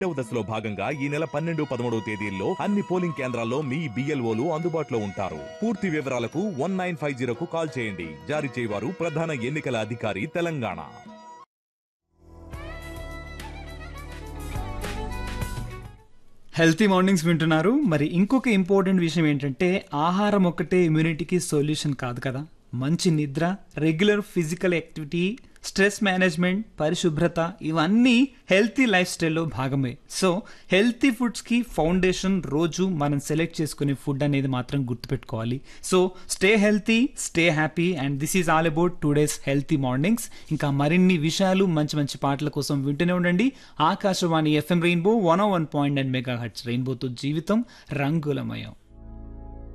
రెండవ దశలో భాగంగా ఈ నెల పన్నెండు పదమూడవ తేదీల్లో అన్ని పోలింగ్ కేంద్రాల్లో మీ బిఎల్ఓలు అందుబాటులో ఉంటారు పూర్తి వివరాలకు వన్ నైన్ ఫైవ్ జీరోకు కాల్ చేయండి జారీ చేయవారు ప్రధాన ఎన్నికల అధికారి తెలంగాణ హెల్తీ మార్నింగ్స్ వింటున్నారు మరి ఇంకొక ఇంపార్టెంట్ విషయం ఏంటంటే ఆహారం ఒక్కటే ఇమ్యూనిటీకి సొల్యూషన్ కాదు కదా మంచి నిద్ర regular physical activity stress management పరిశుభ్రత ఇవన్నీ హెల్తీ లైఫ్ స్టైల్లో భాగమే సో హెల్తీ ఫుడ్స్కి ఫౌండేషన్ రోజు మనం సెలెక్ట్ చేసుకునే ఫుడ్ అనేది మాత్రం గుర్తుపెట్టుకోవాలి so stay healthy stay happy and this is all about today's healthy mornings ఇంకా మరిన్ని విషయాలు మంచి మంచి పాటల కోసం వింటూనే ఉండండి Akashvani FM rainbow one one point and mega hertz రెయిన్బోతో జీవితం రంగులమయం